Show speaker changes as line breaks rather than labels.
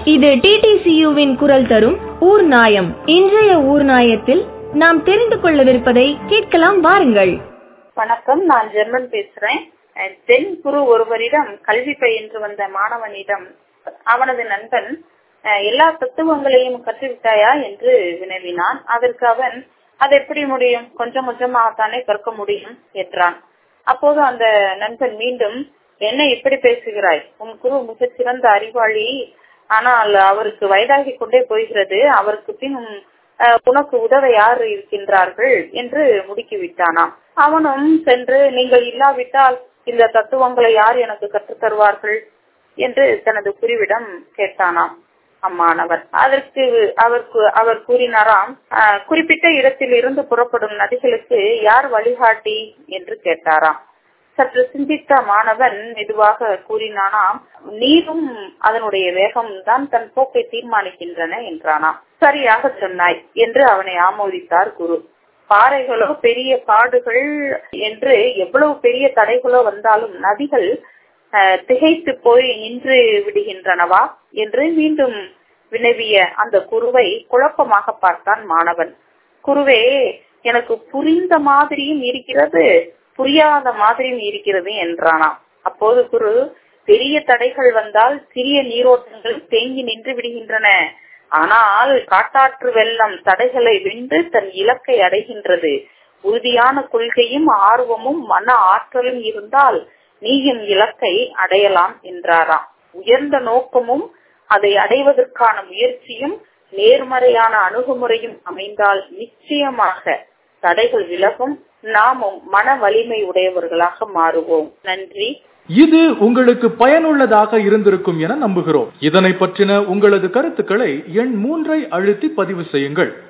இது டிடிசியுவின் குரல் தரும் ஊர் நாயம் இன்றைய ஊர் நாயத்தில் நாம் தெரிந்து கொள்ளவிருப்பதை கேட்கலாம் வாருங்கள்
வணக்கம் நான் ஜெர்மன் பேசுறேன் அஹ் தென் குரு ஒருவரிடம் கல்வி பயின்று வந்த மாணவனிடம் அவனது நண்பன் அஹ் எல்லா தத்துவங்களையும் கற்றுவிட்டாயா என்று வினவினான் அதற்கு அவன் அது எப்படி முடியும் கொஞ்சம் கொஞ்சமாகத்தானே கற்க முடியும் என்றான் அப்போது அந்த நண்பன் மீண்டும் என்ன இப்படி பேசுகிறாய் உன் குரு மிகச் சிறந்த அறிவாளி ஆனால் அவருக்கு வயதாகி கொண்டே போகிறது அவருக்கு பின் அஹ், உனக்கு உதவ யார் இருக்கின்றார்கள் என்று முடுக்கி விட்டானாம் அவனும் சென்று நீங்கள் இல்லாவிட்டால் இந்த தத்துவங்களை யார் எனக்கு கற்றுத் தருவார்கள் என்று தனது குருவிடம் கேட்டானாம் அம்மாணவர் அதற்கு அவர் கூ- அவர் கூறினாராம் "அஹ், குறிப்பிட்ட இடத்தில் இருந்து புறப்படும் நதிகளுக்கு யார் வழிகாட்டி என்று கேட்டாராம் சற்று சிந்தித்த மாணவன் மெதுவாக கூறினானாம் நீரும் அதனுடைய வேகம் தான் தன் போக்கை தீர்மானிக்கின்றன என்றானாம் சரியாக சொன்னாய் என்று அவனை ஆமோதித்தார் குரு பாறைகளோ பெரிய காடுகள் என்று எவ்வளவு பெரிய தடைகளோ வந்தாலும் நதிகள் அஹ், திகைத்து போய் நின்று விடுகின்றனவா என்று மீண்டும் வினவிய அந்த குருவை குழப்பமாக பார்த்தான் மாணவன் குருவே எனக்கு புரிந்த மாதிரியும் இருக்கிறது புரியாத மாதிரியும் இருக்கிறது என்றானாம் அப்போது குரு பெரிய தடைகள் வந்தால் சிறிய நீரோட்டங்கள் தேங்கி நின்று விடுகின்றன ஆனால் காட்டாற்று வெள்ளம் தடைகளை வென்று தன் இலக்கை அடைகின்றது உறுதியான கொள்கையும் ஆர்வமும் மன ஆற்றலும் இருந்தால் நீயும் இலக்கை அடையலாம் என்றாராம் உயர்ந்த நோக்கமும் அதை அடைவதற்கான முயற்சியும் நேர்மறையான அணுகுமுறையும் அமைந்தால் நிச்சயமாக தடைகள் விலகும் நாமும் மன வலிமை உடையவர்களாக மாறுவோம் நன்றி
இது உங்களுக்கு பயனுள்ளதாக இருந்திருக்கும் என நம்புகிறோம் இதனை பற்றின உங்களது கருத்துக்களை எண் மூன்றை அழுத்தி பதிவு செய்யுங்கள்